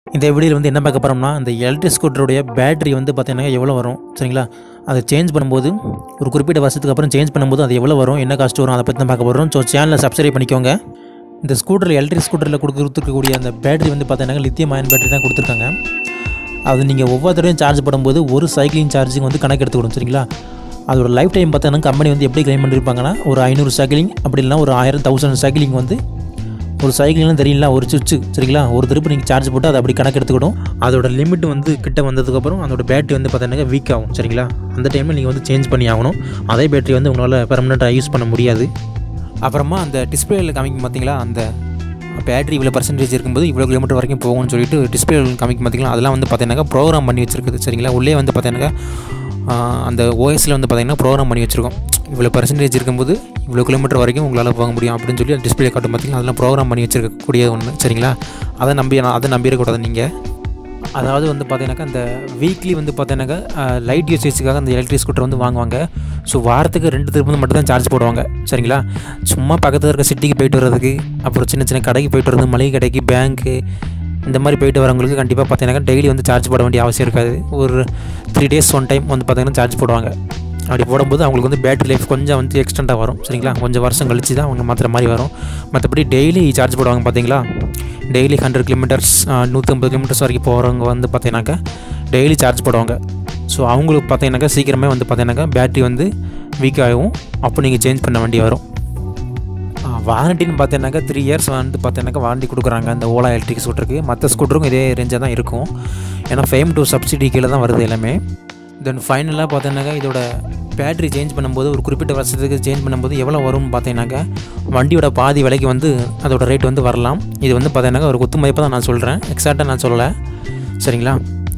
இந்த வீடியோவில் வந்து என்ன பார்க்க போகிறோம்னா இந்த எலக்ட்ரிக் ஸ்கூட்டருடைய பேட்டரி வந்து பார்த்தீங்கன்னா எவ்வளோ வரும் சரிங்களா அதை சேஞ்ச் பண்ணும்போது ஒரு குறிப்பிட்ட வருஷத்துக்கு அப்புறம் சேஞ்ச் பண்ணும்போது அது எவ்வளோ வரும் என்ன காஸ்ட் வரும் அதை பற்றி தான் பார்க்க போகிறோம் ஸோ சேனலை சப்ஸ்கிரைப் பண்ணிக்கோங்க இந்த ஸ்கூட்டரில் எலக்ட்ரிக் ஸ்கூட்டரில் கொடுத்துருக்கக்கூடிய அந்த பேட்டரி வந்து பார்த்தீங்கன்னா லித்தியம் அயன் பேட்டரி தான் கொடுத்துருக்காங்க அது நீங்கள் ஒவ்வொரு தடவையும் சார்ஜ் பண்ணும்போது ஒரு சைக்கிளிங் சார்ஜிங் வந்து கணக்கு எடுத்துக்கணும் சரிங்களா அதோட லைஃப் டைம் பார்த்தீங்கன்னா கம்பெனி வந்து எப்படி கிளைம் பண்ணியிருப்பாங்கன்னா ஒரு ஐநூறு சைக்கிளிங் அப்படி இல்லைனா ஒரு ஆயிரம் தௌசண்ட் சைக்கிளிங் வந்து ஒரு சைக்கிள்லாம் தெரியல ஒரு சுவிட்சு சரிங்களா ஒரு திருப்பு நீங்கள் சார்ஜ் போட்டு அதை அப்படி கணக்கு எடுத்துக்கிடும் அதோட லிமிட் வந்து கிட்ட வந்ததுக்கப்புறம் அதோட பேட்டரி வந்து பார்த்தீங்கன்னா வீக் ஆகும் சரிங்களா அந்த டைமில் நீங்கள் வந்து சேஞ்ச் பண்ணி ஆகணும் அதே பேட்டரி வந்து உங்களால் பெர்மனெண்ட்டாக யூஸ் பண்ண முடியாது அப்புறமா அந்த டிஸ்பிளேயில் காமிக்கும் பார்த்தீங்களா அந்த பேட்டரி இவ்வளோ பர்சன்டேஜ் இருக்கும்போது இவ்வளோ கிலோமீட்டர் வரைக்கும் போகும்னு சொல்லிட்டு டிஸ்பிளே காமிக்கும் பார்த்தீங்களா அதெல்லாம் வந்து பார்த்தீங்கன்னா ப்ரோக்ராம் பண்ணி வச்சிருக்குது சரிங்களா உள்ளே வந்து பார்த்தீங்கன்னா அந்த ஓஎஸில் வந்து பார்த்தீங்கன்னா ப்ரோக்ராம் பண்ணி வச்சுருக்கோம் இவ்வளோ பர்சன்டேஜ் இருக்கும்போது இவ்வளோ கிலோமீட்டர் வரைக்கும் உங்களால் போக முடியும் அப்படின்னு சொல்லி டிஸ்பிளே காட்டும் பார்த்தீங்கன்னா அதெல்லாம் ப்ரோக்ராம் பண்ணி வச்சிருக்கக்கூடிய ஒன்று சரிங்களா அதை நம்பி அதை நம்பிடக்கூடாது நீங்கள் அதாவது வந்து பார்த்தீங்கன்னாக்கா இந்த வீக்லி வந்து பார்த்தீங்கன்னாக்கா லைட் யூசேஜுக்காக அந்த எலக்ட்ரிக் ஸ்கூட்டர் வந்து வாங்குவாங்க ஸோ வாரத்துக்கு ரெண்டு திரும்ப மட்டும் தான் சார்ஜ் போடுவாங்க சரிங்களா சும்மா பக்கத்தில் இருக்க சிட்டிக்கு போயிட்டு வர்றதுக்கு அப்புறம் சின்ன சின்ன கடைக்கு போயிட்டு வர்றது மளிகை கடைக்கு பேங்க்கு இந்த மாதிரி போயிட்டு வரவங்களுக்கு கண்டிப்பாக பார்த்தீங்கன்னா டெய்லி வந்து சார்ஜ் போட வேண்டிய அவசியம் இருக்காது ஒரு த்ரீ டேஸ் ஒன் டைம் வந்து பார்த்தீங்கன்னா சார்ஜ் போடுவாங்க அப்படி போடும்போது அவங்களுக்கு வந்து பேட்டரி லைஃப் கொஞ்சம் வந்து எக்ஸ்டெண்டாக வரும் சரிங்களா கொஞ்சம் வருஷம் கழிச்சு தான் அவங்க மாற்றுற மாதிரி வரும் மற்றபடி டெய்லி சார்ஜ் போடுவாங்க பார்த்தீங்களா டெய்லி ஹண்ட்ரட் கிலோமீட்டர்ஸ் நூற்றம்பது கிலோமீட்டர்ஸ் வரைக்கும் போகிறவங்க வந்து பார்த்தீங்கன்னாக்கா டெய்லி சார்ஜ் போடுவாங்க ஸோ அவங்களுக்கு பார்த்தீங்கன்னாக்கா சீக்கிரமே வந்து பார்த்தீங்கன்னாக்கா பேட்டரி வந்து வீக் ஆகும் அப்போ நீங்கள் சேஞ்ச் பண்ண வேண்டி வரும் வாரண்டின்னு பார்த்தீங்கன்னாக்கா த்ரீ இயர்ஸ் வந்து பார்த்தீங்கன்னாக்கா வாரண்டி கொடுக்குறாங்க அந்த ஓலா எலக்ட்ரிக் ஸ்கூட்டருக்கு மற்ற ஸ்கூட்டருக்கும் இதே ரேஞ்சாக தான் இருக்கும் ஏன்னா ஃபேம் டூ சப்சிடி கீழே தான் வருது எல்லாமே தென் ஃபைனலாக பார்த்தீங்கன்னாக்கா இதோட பேட்டரி சேஞ்ச் பண்ணும்போது ஒரு குறிப்பிட்ட வருஷத்துக்கு சேஞ்ச் பண்ணும்போது எவ்வளோ வரும்னு பார்த்தீங்கன்னாக்கா வண்டியோட பாதி விலைக்கு வந்து அதோட ரேட் வந்து வரலாம் இது வந்து பார்த்தீங்கன்னாக்கா ஒரு குத்து மதிப்பாக தான் நான் சொல்கிறேன் எக்ஸாக்டாக நான் சொல்லலை சரிங்களா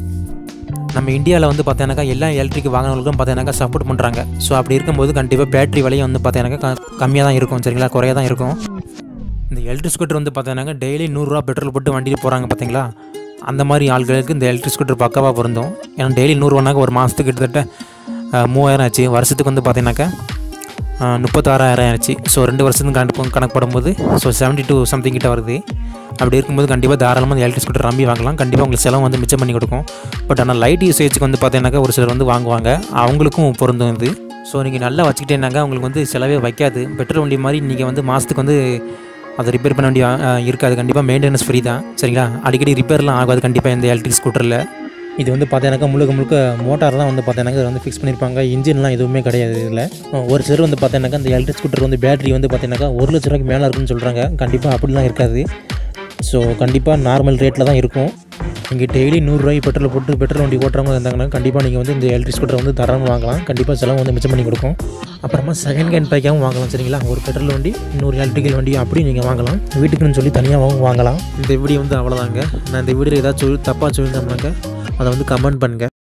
நம்ம இந்தியாவில் வந்து பார்த்தீங்கன்னாக்கா எல்லா எலக்ட்ரிக் வாகனங்களுக்கும் பார்த்தீங்கன்னாக்கா சப்போர்ட் பண்ணுறாங்க ஸோ அப்படி இருக்கும்போது கண்டிப்பாக பேட்டரி விலையும் வந்து பார்த்தீங்கன்னாக்கா கம்மியாக தான் இருக்கும் சரிங்களா குறையாக தான் இருக்கும் இந்த எலக்ட்ரிக் ஸ்கூட்டர் வந்து பார்த்தீங்கன்னாக்கா டெய்லி நூறுரூவா பெட்ரோல் போட்டு வண்டியில் போகிறாங்க பார்த்தீங்களா அந்த மாதிரி ஆள்களுக்கு இந்த எலக்ட்ரிக் ஸ்கூட்டர் பக்காவாக பொருந்தும் ஏன்னா டெய்லி நூறுரூவானாக்க ஒரு மாதத்துக்கு கிட்டத்தட்ட மூவாயிரம் ஆச்சு வருஷத்துக்கு வந்து பார்த்தீங்கன்னாக்கா முப்பத்தாறாயிரம் ஆச்சு ஸோ ரெண்டு வருஷத்துக்கு கணக்கு கணக்கு போடும்போது ஸோ செவன்ட்டி டூ சம்திங் கிட்ட வருது அப்படி இருக்கும்போது கண்டிப்பாக தாராளமாக அந்த எலக்ட்ரிக் ஸ்கூட்டர் நம்பி வாங்கலாம் கண்டிப்பாக உங்களுக்கு செலவு வந்து மிச்சம் பண்ணி கொடுக்கும் பட் ஆனால் லைட் யூசேஜுக்கு வந்து பார்த்தீங்கன்னாக்கா ஒரு சிலர் வந்து வாங்குவாங்க அவங்களுக்கும் பொருந்தும் இது ஸோ நீங்கள் நல்லா வச்சுக்கிட்டேனாக்கா உங்களுக்கு வந்து செலவே வைக்காது பெட்ரோல் வண்டி மாதிரி நீங்கள் வந்து மாதத்துக்கு வந்து அதை ரிப்பேர் பண்ண வேண்டிய இருக்காது கண்டிப்பாக மெயின்டெனன்ஸ் ஃப்ரீ தான் சரிங்களா அடிக்கடி ரிப்பேர்லாம் ஆகாது கண்டிப்பாக இந்த எலக்ட்ரிக் ஸ்கூட்டரில் இது வந்து பார்த்தீங்கன்னாக்கா முழுக்க முழுக்க மோட்டார் தான் வந்து பார்த்தீங்கன்னா இதில் வந்து ஃபிக்ஸ் பண்ணியிருப்பாங்க இன்ஜின்லாம் எதுவுமே கிடையாது இதில் ஒரு சிலர் வந்து பார்த்தீங்கன்னாக்கா இந்த எலக்ட்ரிக் ஸ்கூட்டர் வந்து பேட்டரி வந்து பார்த்தீங்கன்னாக்கா ஒரு லட்ச ரூபாய்க்கு மேலே இருக்குன்னு சொல்கிறாங்க கண்டிப்பாக அப்படிலாம் இருக்காது ஸோ கண்டிப்பாக நார்மல் ரேட்டில் தான் இருக்கும் நீங்கள் டெய்லி நூறுரூவாய்க்கு பெட்ரோல் போட்டு பெட்ரோல் வண்டி ஓட்டுறவங்க இருந்தாங்கன்னா கண்டிப்பாக நீங்கள் வந்து இந்த எலக்ட்ரிக் ஸ்கூட்டர் வந்து தரணும் வாங்கலாம் கண்டிப்பாக செலவு வந்து மிச்சம் பண்ணி கொடுக்கும் அப்புறமா செகண்ட் ஹேண்ட் பைக்காகவும் வாங்கலாம் சரிங்களா ஒரு பெட்ரோல் வண்டி இன்னொரு எலக்ட்ரிக்கல் வண்டி அப்படி நீங்கள் வாங்கலாம் வீட்டுக்குன்னு சொல்லி தனியாகவும் வாங்கலாம் இந்த வீடியோ வந்து அவ்வளோதாங்க நான் இந்த வீடியோ ஏதாச்சும் தப்பாக சொல்லியிருந்தோம்னாக்க அதை வந்து கமெண்ட் பண்ணுங்கள்